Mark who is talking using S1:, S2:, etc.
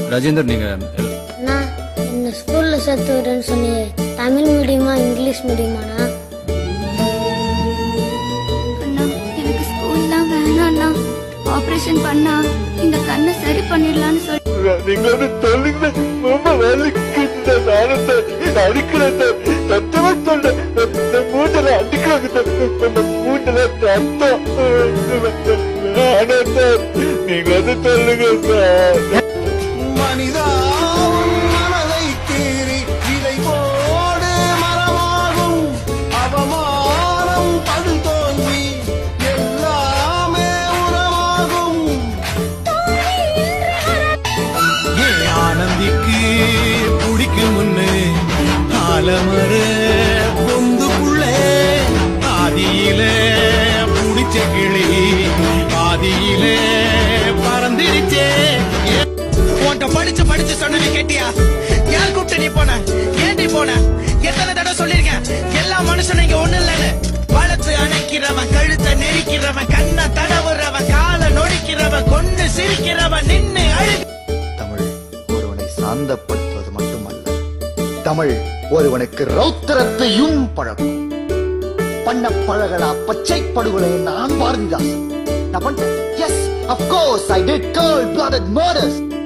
S1: ராஜேந்தர் நீங்க
S2: அண்ணா என்ன ஸ்கூல்ல சேர்த்து விடுறேன்னு சொன்னியே தமிழ் மீடியமா இங்கிலீஷ் மீடியமாண்ணா
S3: அண்ணா எனக்கு ஸ்கூல்லாம் வேணாம்ண்ணா ஆபரேஷன் பண்ணா இந்த கண்ணை சரி பண்ணிடலாம்னு சொல்லி
S4: നിങ്ങൾ തൊള്ളിങ്ങ മുമ്പ് വലിക്കുന്ന നാളത്തെ അടിക്കുന്നത് സത്യമായിട്ടുണ്ട് മൂട്ടല അടിക്കുന്നത് മൂട്ടല രക്തം നിങ്ങളത് തൊള്ളുക
S5: மனிதா உன் மனதை கீறி விதை போடு மரமாகும் அவமானம் படு தோல்வி எல்லாமே உரமாகும் ஏன் ஆனந்திக்கு பிடிக்கும் முன்னு ஆலமர பொந்துக்குள்ளே ஆதியிலே புடிச்ச கிளி ஆதியிலே பறந்திருச்சே உன்கிட்ட படிச்சு படிச்சு சொன்னவே கேட்டியா யார் கூப்பிட்டு நீ போன ஏன் நீ போன எத்தனை தடவை சொல்லிருக்கேன் எல்லா மனுஷனும் இங்க ஒண்ணு இல்லைன்னு வளர்த்து அணைக்கிறவன் கழுத்தை நெரிக்கிறவன் கண்ணை தடவுறவன் காலை நொடிக்கிறவன் கொண்டு சிரிக்கிறவன் நின்னு அழு
S6: தமிழ் ஒருவனை சாந்தப்படுத்துவது மட்டுமல்ல தமிழ் ஒருவனுக்கு ரௌத்திரத்தையும் பழகும் பண்ண பழகடா பச்சை படுகொலை நான் பாரதிதாசன் நான் பண்ணேன் yes of course I did cold blooded murders